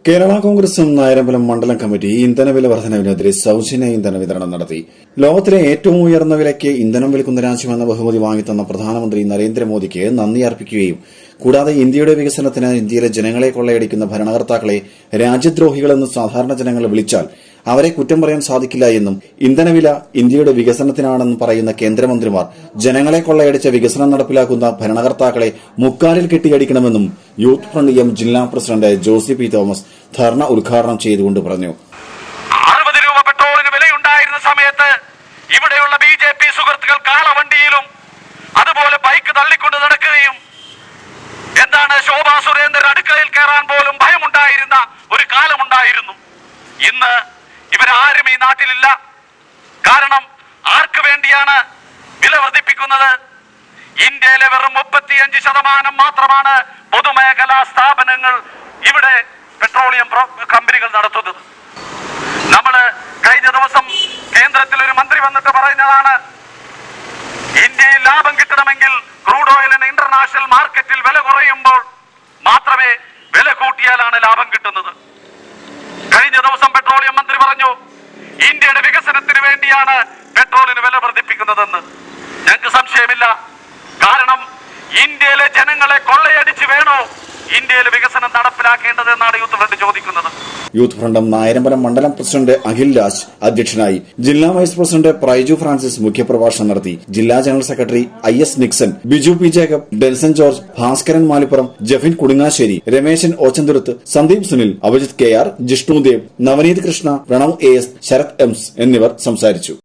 കേരള കോൺഗ്രസും നായരമ്പലം മണ്ഡലം കമ്മിറ്റി ഇന്ധനവില വർധനവിനെതിരെ സൌജന്യ ഇന്ധന വിതരണം നടത്തി ലോകത്തിലെ ഏറ്റവും ഉയർന്ന വിലയ്ക്ക് ഇന്ധനം വിൽക്കുന്ന രാജ്യമെന്ന ബഹുമതി വാങ്ങിത്തന്ന പ്രധാനമന്ത്രി നരേന്ദ്രമോദിക്ക് നന്ദി അർപ്പിക്കുകയും കൂടാതെ ഇന്ത്യയുടെ വികസനത്തിന് ഇന്ത്യയിലെ ജനങ്ങളെ കൊള്ളയടിക്കുന്ന ഭരണകർത്താക്കളെ രാജ്യദ്രോഹികളെന്ന് സാധാരണ ജനങ്ങൾ വിളിച്ചാൽ അവരെ കുറ്റം പറയാൻ സാധിക്കില്ല എന്നും ഇന്ധനവില ഇന്ത്യയുടെ വികസനത്തിനാണെന്ന് പറയുന്ന കേന്ദ്രമന്ത്രിമാർ ജനങ്ങളെ കൊള്ളയടിച്ച വികസനം നടപ്പിലാക്കുന്ന ഭരണകർത്താക്കളെ മുക്കാലിൽ കെട്ടിയടിക്കണമെന്നും യൂത്ത് ഫ്രണ്ട് എം ജില്ലാ പ്രസിഡന്റ് ജോസി പി തോമസ് ധർണ ഉദ്ഘാടനം ചെയ്തുകൊണ്ട് പറഞ്ഞു അറുപത് രൂപ പെട്രോളിന് വിലയുണ്ടായിരുന്ന സമയത്ത് ഇവിടെയുള്ള ബി ജെ പി സുഹൃത്തുക്കൾ കാളവണ്ടിയിലും അതുപോലെ ബൈക്ക് തള്ളിക്കൊണ്ട് നടക്കുകയും എന്താണ് ശോഭാ സുരേന്ദ്രൻ അടുക്കളയിൽ കയറാൻ പോലും ഭയമുണ്ടായിരുന്ന ഒരു കാലമുണ്ടായിരുന്നു ഇന്ന് ഇവരാരും ഈ നാട്ടിലില്ല കാരണം ആർക്ക് വേണ്ടിയാണ് വില വർദ്ധിപ്പിക്കുന്നത് ഇന്ത്യയിലെ വെറും മുപ്പത്തിയഞ്ച് ശതമാനം മാത്രമാണ് പൊതുമേഖലാ സ്ഥാപനങ്ങൾ ഇവിടെ പെട്രോളിയം പ്രോ- കമ്പനികൾ നടത്തുന്നത് നമ്മള് കഴിഞ്ഞ ദിവസം കേന്ദ്രത്തിൽ ഒരു മന്ത്രി വന്നിട്ട് പറയുന്നതാണ് ഇന്ത്യയിൽ ലാഭം കിട്ടണമെങ്കിൽ ക്രൂഡ് ഓയിലിന് ഇന്റർനാഷണൽ മാർക്കറ്റിൽ വില കുറയുമ്പോൾ മാത്രമേ വില കൂട്ടിയാലാണ് ലാഭം കിട്ടുന്നത് കഴിഞ്ഞ ദിവസം പെട്രോളിയം മന്ത്രി പറഞ്ഞു ഇന്ത്യയുടെ വികസനത്തിന് വേണ്ടിയാണ് പെട്രോളിന് വില വർദ്ധിപ്പിക്കുന്നതെന്ന് ഞങ്ങൾക്ക് സംശയമില്ല കാരണം ഇന്ത്യയിലെ ജനങ്ങളെ കൊള്ളയടിച്ച് വേണോ ഇന്ത്യയിലെ വികസനം നടപ്പിലാക്കേണ്ടതെന്നാണ് യൂത്ത് ഫ്രണ്ട് ചോദിക്കുന്നത് യൂത്ത് ഫ്രണ്ടും നായരമ്പലം മണ്ഡലം പ്രസിഡന്റ് അഖിൽ രാജ് അധ്യക്ഷനായി ജില്ലാ വൈസ് പ്രസിഡന്റ് പ്രൈജു ഫ്രാൻസിസ് മുഖ്യപ്രഭാഷണം നടത്തി ജില്ലാ general secretary I S Nixon Biju P Jacob Delson George Bhaskaran Malippuram Jefin Kudungassery Rameshan Ochanthuruth Sandeep Sunil Abhijith K R Jishnudev Navaneeth Krishna Pranav A S Sarath MS എന്നിവർ സംസാരിച്ചു